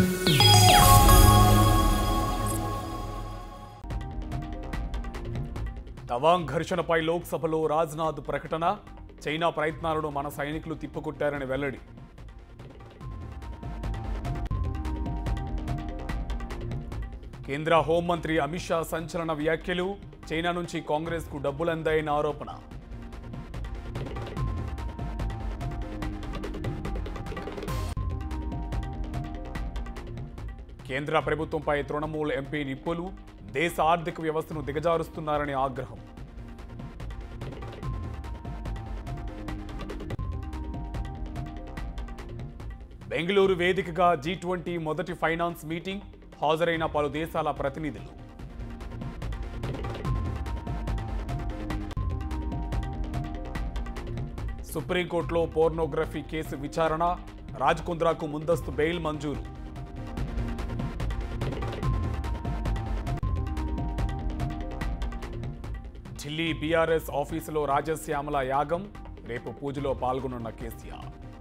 తవాంగ్ ఘర్షణపై లోక్సభలో రాజ్నాథ్ ప్రకటన చైనా ప్రయత్నాలను మన సైనికులు తిప్పుకొట్టారని వెల్లడి కేంద్ర హోంమంత్రి అమిత్ షా సంచలన వ్యాఖ్యలు చైనా నుంచి కాంగ్రెస్కు డబ్బులందాయన ఆరోపణ కేంద్ర ప్రభుత్వంపై తృణమూల్ ఎంపీ నిప్పులు దేశ ఆర్థిక వ్యవస్థను దిగజారుస్తున్నారని ఆగ్రహం బెంగళూరు వేదికగా జీ ట్వంటీ మొదటి ఫైనాన్స్ మీటింగ్ హాజరైన పలు దేశాల ప్రతినిధులు సుప్రీంకోర్టులో పోర్నోగ్రఫీ కేసు విచారణ రాజ్ కుంద్రాకు ముందస్తు బెయిల్ మంజూరు ఢిల్లీ బీఆర్ఎస్ ఆఫీసులో రాజశ్యామల యాగం రేపు పూజలో పాల్గొనున్న కేసీఆర్